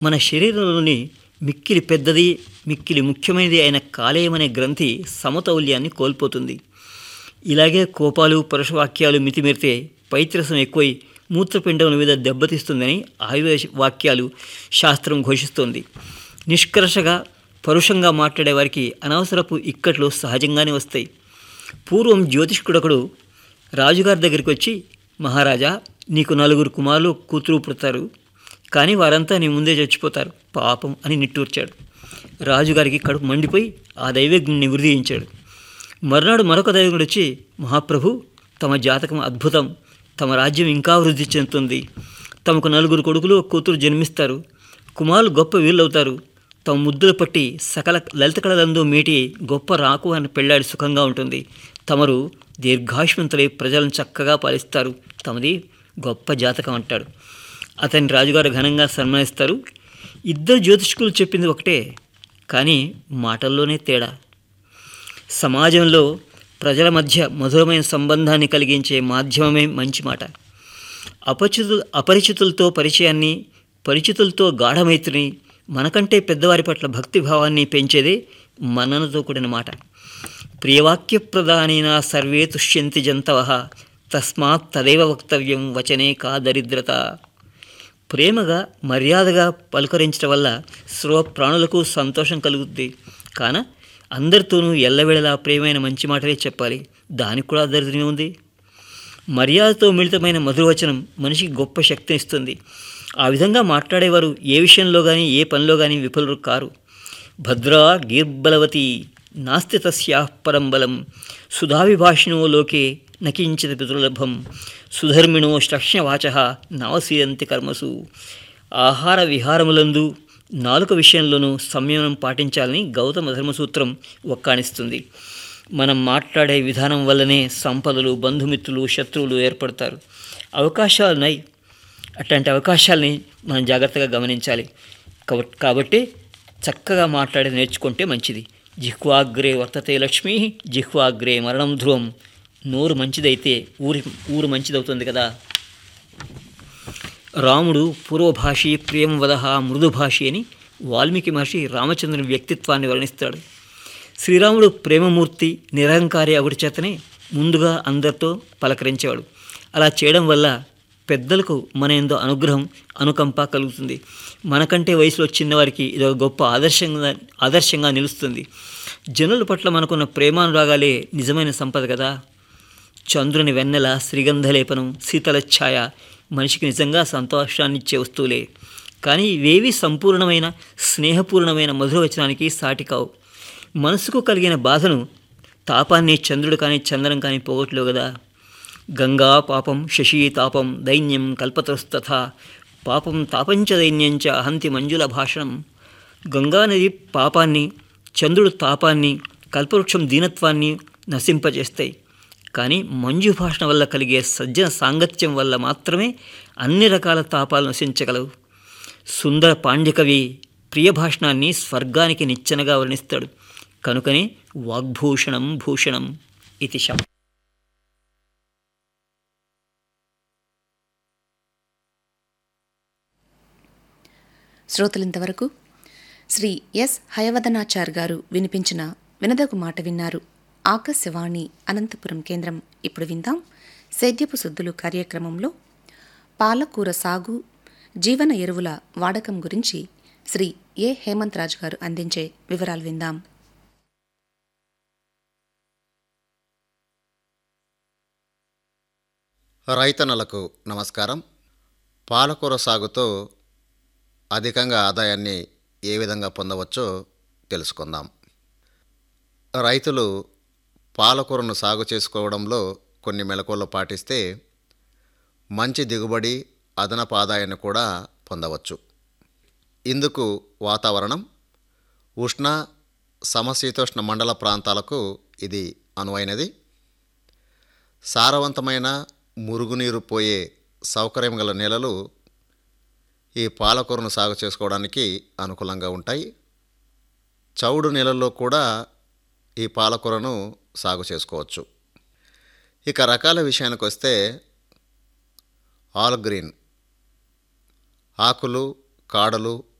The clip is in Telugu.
మన శరీరంలోని మిక్కిలి పెద్దది మిక్కిలి ముఖ్యమైనది అయిన కాలేయం అనే గ్రంథి సమతౌల్యాన్ని కోల్పోతుంది ఇలాగే కోపాలు పరుషవాక్యాలు మితిమీరితే పైత్రసం ఎక్కువై మూత్రపిండం మీద దెబ్బతీస్తుందని ఆయుర్వేద వాక్యాలు శాస్త్రం ఘోషిస్తోంది నిష్కర్షగా పరుషంగా మాట్లాడే వారికి అనవసరపు ఇక్కట్లు సహజంగానే వస్తాయి పూర్వం జ్యోతిష్కుడొకడు రాజుగారి దగ్గరికి వచ్చి మహారాజా నీకు నలుగురు కుమారులు కూతురు పుడతారు కానీ వారంతా నీ ముందే చచ్చిపోతారు పాపం అని నిట్టూర్చాడు రాజుగారికి కడుపు మండిపోయి ఆ దైవజ్ఞుని వృధించాడు మర్నాడు మరొక దైవజ్ఞుడు వచ్చి మహాప్రభు తమ జాతకం అద్భుతం తమ రాజ్యం ఇంకా వృద్ధి చెందుతుంది తమకు నలుగురు కొడుకులు ఒక కూతురు జన్మిస్తారు కుమారులు గొప్ప వీళ్ళవుతారు తమ ముద్దులు పట్టి సకల లలిత కళలందు మేటి గొప్ప రాకు అని పెళ్ళాడి సుఖంగా ఉంటుంది తమరు దీర్ఘాయుష్మంతులై ప్రజలను చక్కగా పాలిస్తారు తమది గొప్ప జాతకం అంటాడు అతని రాజుగారు ఘనంగా సన్మానిస్తారు ఇద్దరు జ్యోతిష్కులు చెప్పింది ఒకటే కానీ మాటల్లోనే తేడా సమాజంలో ప్రజల మధ్య మధురమైన సంబంధాన్ని కలిగించే మాధ్యమమే మంచి మాట అపరిచితు అపరిచితులతో పరిచయాన్ని పరిచితులతో గాఢమైత్రిని మనకంటే పెద్దవారి పట్ల భక్తిభావాన్ని పెంచేదే మననతో కూడిన మాట ప్రియవాక్య ప్రధానైన సర్వే తుష్యంతి జంతవ తస్మాత్ తదేవ వక్తవ్యం వచనే కా దరిద్రత ప్రేమగా మర్యాదగా పలుకరించడం వల్ల స్రవ ప్రాణులకు సంతోషం కలుగుద్ది కాన అందరితోనూ ఎల్లవేళలా ప్రేమైన మంచి మాటలే చెప్పాలి దానికి కూడా దరిద్రమే ఉంది మర్యాదతో మిళితమైన మధురవచనం మనిషికి గొప్ప శక్తిని ఇస్తుంది ఆ విధంగా మాట్లాడేవారు ఏ విషయంలో కానీ ఏ పనిలో కానీ విఫలురు కారు భద్రా గీర్బలవతి నాస్తి తస్యాః పరం బలం సుధావిభాషిణో లోకే నకించిత పితృలభం సుధర్మిణో శ్లక్ష్యవాచ నవసీయంతి కర్మసు ఆహార విహారములందు నాలుక విషయంలోనూ సంయమనం పాటించాలని గౌతమ ధర్మసూత్రం ఒక్కాణిస్తుంది మనం మాట్లాడే విధానం వల్లనే సంపదలు బంధుమిత్రులు శత్రువులు ఏర్పడతారు అవకాశాలు ఉన్నాయి అట్లాంటి అవకాశాలని మనం జాగ్రత్తగా గమనించాలి కాబ- కాబట్టి చక్కగా మాట్లాడి నేర్చుకుంటే మంచిది జిహ్వాగ్రే వర్తతే లక్ష్మి జిహ్వాగ్రే మరణం ధ్రువం నోరు మంచిదైతే ఊరి ఊరు మంచిదవుతుంది కదా రాముడు పూర్వభాషి ప్రియం వదహ మృదుభాషి అని వాల్మీకి మహర్షి రామచంద్రుని వ్యక్తిత్వాన్ని వర్ణిస్తాడు శ్రీరాముడు ప్రేమమూర్తి నిరహంకారి ఒకటి చేతనే ముందుగా అందరితో పలకరించేవాడు అలా చేయడం వల్ల పెద్దలకు మన ఎందో అనుగ్రహం అనుకంప కలుగుతుంది మనకంటే వయసులో చిన్నవారికి ఇది ఒక గొప్ప ఆదర్శంగా ఆదర్శంగా నిలుస్తుంది జనుల పట్ల మనకున్న ప్రేమానురాగాలే నిజమైన సంపద కదా చంద్రుని వెన్నెల శ్రీగంధలేపనం శీతల ఛాయ మనిషికి నిజంగా సంతోషాన్నిచ్చే వస్తువులే కానీ ఇవేవి సంపూర్ణమైన స్నేహపూర్ణమైన మధురవచనానికి సాటి కావు మనసుకు కలిగిన బాధను తాపాన్ని చంద్రుడు కానీ చంద్రం కానీ పోగొట్టలేవు కదా గంగా పాపం శశి తాపం దైన్యం కల్పతస్తథ పాపం తాపంచ దైన్యంచ అహంతి మంజుల భాషణం గంగా నది పాపాన్ని చంద్రుడు తాపాన్ని కల్పవృక్షం దీనత్వాన్ని నశింపజేస్తాయి కానీ మంజు భాషణ వల్ల కలిగే సజ్జన సాంగత్యం వల్ల మాత్రమే అన్ని రకాల తాపాలు నశించగలవు సుందర పాండ్యకవి ప్రియభాషణాన్ని స్వర్గానికి నిచ్చెనగా వర్ణిస్తాడు కనుకనే వాగ్భూషణం భూషణం ఇది శం శ్రోతలింతవరకు శ్రీ ఎస్ హయవదనాచార్ గారు వినిపించిన వినదగు మాట విన్నారు ఆకాశవాణి అనంతపురం కేంద్రం ఇప్పుడు విందాం సేద్యపు శుద్ధులు కార్యక్రమంలో పాలకూర సాగు జీవన ఎరువుల వాడకం గురించి శ్రీ ఏ హేమంత్ రాజు గారు అందించే వివరాలు విందాం రైతన్నలకు నమస్కారం పాలకూర సాగుతో అధికంగా ఆదాయాన్ని ఏ విధంగా పొందవచ్చో తెలుసుకుందాం రైతులు పాలకూరను సాగు చేసుకోవడంలో కొన్ని మెలకువలు పాటిస్తే మంచి దిగుబడి అదనపు ఆదాయాన్ని కూడా పొందవచ్చు ఇందుకు వాతావరణం ఉష్ణ సమశీతోష్ణ మండల ప్రాంతాలకు ఇది అనువైనది సారవంతమైన మురుగునీరు పోయే సౌకర్యం గల నేలలు ఈ పాలకూరను సాగు చేసుకోవడానికి అనుకూలంగా ఉంటాయి చౌడు నేలల్లో కూడా ఈ పాలకూరను సాగు చేసుకోవచ్చు ఇక రకాల విషయానికి వస్తే ఆల్ గ్రీన్ ఆకులు కాడలు